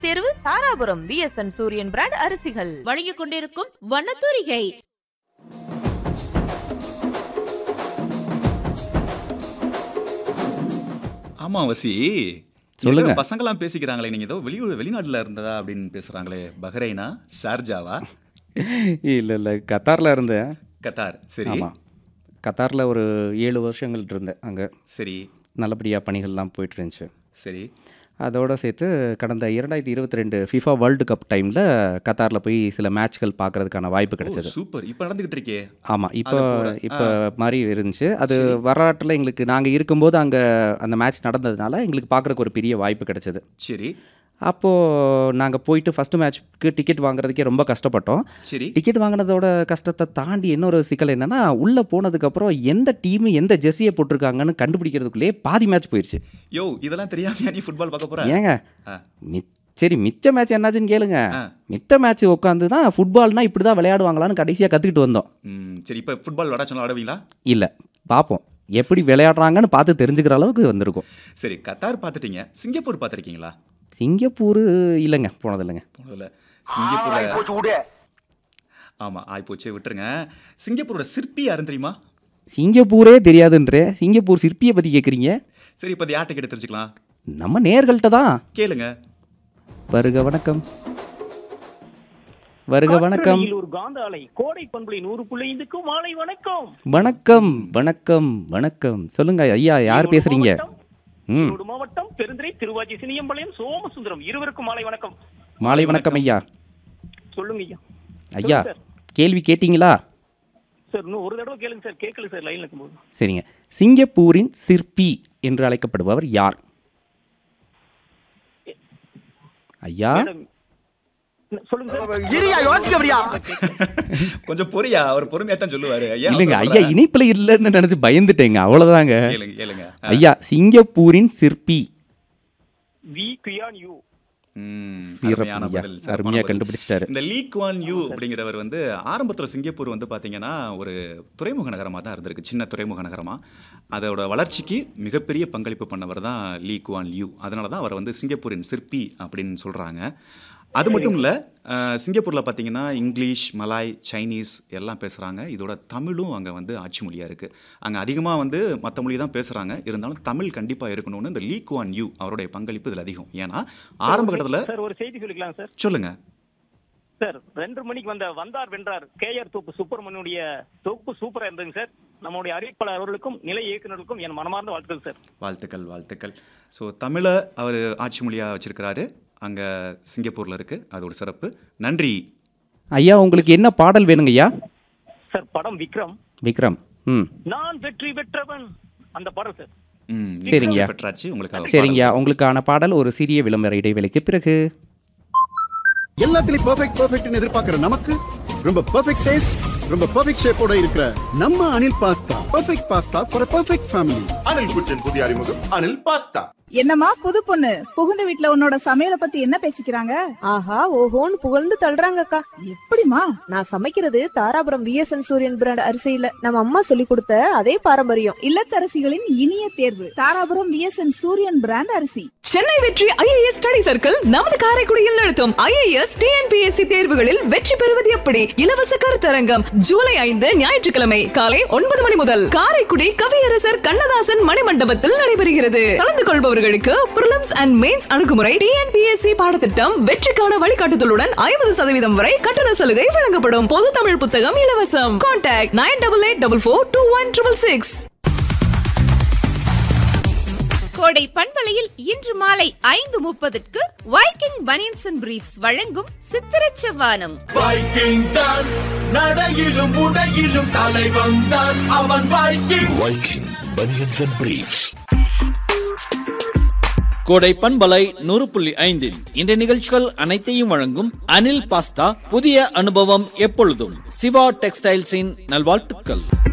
தேர்வு தாராபுரம் விஎஸ்என் சூரியன் பிராண்ட் அரிசிகள் வழங்கிக் கொண்டிருக்கும் வண்ணத்தூரிகை ஆமா வசி சொல்லுங்க. ஏதோ பசங்களாம் பேசிக்கிறாங்களே நீங்க ஏதோ வெளியூர் வெளிநாட்டுல இருந்ததா அப்படின்னு பேசுறாங்களே பஹ்ரைனா ஷார்ஜாவா இல்லை இல்லை கத்தாரில் இருந்தேன் கத்தார் சரி ஆமாம் கத்தாரில் ஒரு ஏழு வருஷங்கள் இருந்தேன் அங்கே சரி நல்லபடியாக பணிகள்லாம் போயிட்டு இருந்துச்சு சரி அதோட சேர்த்து கடந்த இரண்டாயிரத்தி இருபத்தி ரெண்டு ஃபிஃபா வேர்ல்டு கப் டைமில் கத்தாரில் போய் சில மேட்ச்கள் பார்க்கறதுக்கான வாய்ப்பு கிடைச்சது சூப்பர் இப்போ நடந்துகிட்டு இருக்கே ஆமாம் இப்போ அது போல. இப்போ மாதிரி இருந்துச்சு அது வரலாற்றில் எங்களுக்கு நாங்கள் இருக்கும்போது அங்கே அந்த மேட்ச் நடந்ததுனால எங்களுக்கு பார்க்குறக்கு ஒரு பெரிய வாய்ப்பு கிடைச்சது சரி அப்போது நாங்கள் போயிட்டு ஃபஸ்ட்டு மேட்ச்க்கு டிக்கெட் வாங்குறதுக்கே ரொம்ப கஷ்டப்பட்டோம் சரி டிக்கெட் வாங்கினதோட கஷ்டத்தை தாண்டி இன்னொரு சிக்கல் என்னன்னா உள்ளே போனதுக்கப்புறம் எந்த டீம் எந்த ஜெர்சியை போட்டிருக்காங்கன்னு கண்டுபிடிக்கிறதுக்குள்ளேயே பாதி மேட்ச் போயிடுச்சு யோ இதெல்லாம் தெரியாம நீ ஃபுட்பால் பார்க்க போற ஏங்க ஆ. மி- சரி மிச்ச மேட்ச் என்னாச்சுன்னு கேளுங்க ஆ. மித்த மேட்ச் உட்காந்து தான் ஃபுட்பால்னா இப்படி தான் விளையாடுவாங்களான்னு கடைசியாக கற்றுக்கிட்டு வந்தோம் ம், சரி இப்போ ஃபுட்பால் விளாட சொன்னா விளாடுவீங்களா இல்லை பார்ப்போம் எப்படி விளையாடுறாங்கன்னு பார்த்து தெரிஞ்சுக்கிற அளவுக்கு வந்திருக்கும் சரி கத்தார் பார்த்துட்டீங்க சிங்கப்பூர் பார்த்துருக்கீங்களா சிங்கப்பூர் இல்லைங்க போனது இல்லைங்க போனதில்ல சிங்கப்பூர்ல ஆமா ஆயிப்போச்சு விட்டுருங்க சிங்கப்பூரோட சிற்பி யாருன்னு தெரியுமா சிங்கப்பூரே தெரியாதுன்றே சிங்கப்பூர் சிற்பியை பற்றி கேட்குறீங்க சரி இப்போ யார்கிட்ட கேட்டு தெரிஞ்சுக்கலாம் நம்ம நேர்கள்ட்ட தான் கேளுங்க வருக வணக்கம் வருக வணக்கம் காற்றலையில் ஒரு காந்த அலை கோடை பண்புலை நூறு புள்ளி ஐந்துக்கும் மாலை வணக்கம் வணக்கம் வணக்கம் வணக்கம் சொல்லுங்க ஐயா யார் ஈரோடு பேசுறீங்க மாவட்டம், ம் ஈரோடு மாவட்டம் பெருந்துறை திருவாச்சி சினியம்பாளையம் சோமசுந்தரம் இருவருக்கும் மாலை வணக்கம் மாலை வணக்கம் ஐயா சொல்லுங்க ஐயா ஐயா சொல்லுங்க சார். கேள்வி கேட்டிங்களா சார் இன்னும் ஒரு தடவை கேளுங்க சார் கேட்கல சார் லைன்ல இருக்கும்போது சரிங்க சிங்கப்பூரின் சிற்பி என்று அழைக்கப்படுபவர் யார் ஐயா மேடம், சொல்லுங்க சார் கொஞ்சம் பொறியா அவர் பொறுமையா தான் சொல்லுவாரு ஐயா இல்லைங்க ஐயா அவசரப்படாத. இனிப்புல இல்லைன்னு நினைச்சு பயந்துட்டேங்க அவ்வளவுதாங்க கேளுங்க கேளுங்க ஐயா சிங்கப்பூரின் சிற்பி வி குயான் யூ ம், சிறப்பு அருமையான ஐயா. பதில், சிறப்பான அருமையா பதில். கண்டுபிடிச்சிட்டாரு. இந்த லீ குவான் யூ அப்படிங்கிறவர் வந்து ஆரம்பத்துல சிங்கப்பூர் வந்து பாத்தீங்கன்னா ஒரு துறைமுக நகரமா தான் இருந்திருக்கு சின்ன துறைமுக நகரமா அதோட வளர்ச்சிக்கு மிகப்பெரிய பங்களிப்பு பண்ணவர் தான் லீ குவான் யூ அதனால தான் அவர் வந்து சிங்கப்பூரின் சிற்பி அப்படின்னு சொல்றாங்க அது மட்டும் இல்லை சிங்கப்பூரில் பார்த்தீங்கன்னா இங்கிலீஷ் மலாய் சைனீஸ் எல்லாம் பேசுகிறாங்க இதோட தமிழும் அங்கே வந்து ஆட்சி மொழியாக இருக்குது அங்கே அதிகமாக வந்து மற்ற மொழி தான் பேசுகிறாங்க இருந்தாலும் தமிழ் கண்டிப்பாக இருக்கணும்னு இந்த லீ குவான் யூ அவருடைய பங்களிப்பு இதில் அதிகம் ஏன்னா ஆரம்ப கட்டத்தில் சார் ஒரு செய்தி சொல்லிக்கலாம் சார் சொல்லுங்க சார் ரெண்டு மணிக்கு வந்த வந்தார் வென்றார் கேஆர் தோப்பு சுப்பிரமணியுடைய தொகுப்பு சூப்பரா இருந்ததுங்க சார் நம்முடைய அறிவிப்பாளர் அவர்களுக்கும் நிலை இயக்குநருக்கும் என் மனமார்ந்த வாழ்த்துக்கள் சார் வாழ்த்துக்கள் வாழ்த்துக்கள் ஸோ தமிழை அவர் ஆட்சி மொழியாக வச்சிருக்கிறாரு அங்கே சிங்கப்பூரில் இருக்குது அது ஒரு சிறப்பு நன்றி ஐயா உங்களுக்கு என்ன பாடல் வேணுங்க ஐயா சார் படம் விக்ரம் விக்ரம் ம் நான் வெற்றி பெற்றவன் அந்த படம் சார் ம், சரிங்கய்யா. பெற்றாச்சு உங்களுக்கு சரிங்கய்யா உங்களுக்கான பாடல் ஒரு சிறிய விளம்பர இடைவேளைக்கு பிறகு எல்லாத்துலயும் பெர்ஃபெக்ட் பெர்ஃபெக்ட்னு எதிர்பார்க்கிற நமக்கு ரொம்ப பெர்ஃபெக்ட் டேஸ்ட் ரொம்ப பெர்ஃபெக்ட் ஷேப்போட இருக்கிற நம்ம Anil pasta perfect pasta for perfect family Anil kitchen புதிய அறிமுகம் அனில் பாஸ்தா என்னம்மா புது பொண்ணு புகுந்த வீட்ல உன்னோட சமையல பத்தி என்ன பேசிக்கிறாங்க ஆஹா ஓஹோன்னு புகழ்ந்து தள்ளுறாங்கக்கா எப்படிமா நான் சமைக்கிறது தாராபுரம் விஎஸ்என் சூரியன் பிராண்ட் அரிசியில நம்ம அம்மா சொல்லி கொடுத்த அதே பாரம்பரியம் இல்லத்தரசிகளின் இனிய தேர்வு தாராபுரம் விஎஸ்என் சூரியன் பிராண்ட் அரிசி சென்னை வெற்றி ஐஏஎஸ் ஸ்டடி சர்க்கிள் நமது காரைக்குடியில் நடத்தும் ஐஏஎஸ் டிஎன்பிஎஸ்சி தேர்வுகளில் வெற்றி பெறுவது எப்படி இலவச கருத்தரங்கம் ஜூலை ஐந்து ஞாயிற்றுக்கிழமை காலை ஒன்பது மணி முதல் காரைக்குடி கவியரசர் கண்ணதாசன் மணிமண்டபத்தில் நடைபெறுகிறது கலந்து கொள்பவர்களுக்கு பிரிலிம்ஸ் அண்ட் மெயின்ஸ் அணுகுமுறை டிஎன்பிஎஸ்சி பாடத்திட்டம் வெற்றிக்கான வழிகாட்டுதலுடன் ஐம்பது சதவீதம் வரை கட்டண சலுகை வழங்கப்படும் பொது தமிழ் புத்தகம் இலவசம் contact nine double eight double four two one triple six கோடை பண்பலையில் இன்று மாலை ஐந்து முப்பதுக்கு வைக்கிங் பனியன்ஸ் அண்ட் பிரீஃப்ஸ் வழங்கும் சித்திரச் செவ்வானம் வைக்கிங் தான் நடையிலும் உடையிலும் தலைவன் தான் அவன் Viking Viking banians and briefs Kodai பண்பலை நூறு புள்ளி ஐந்தில் இந்த நிகழ்ச்சிகள் அனைத்தையும் வழங்கும் அனில் பாஸ்தா புதிய அனுபவம் எப்பொழுதும் சிவா டெக்ஸ்டைல்ஸின் நல்வாழ்த்துக்கள்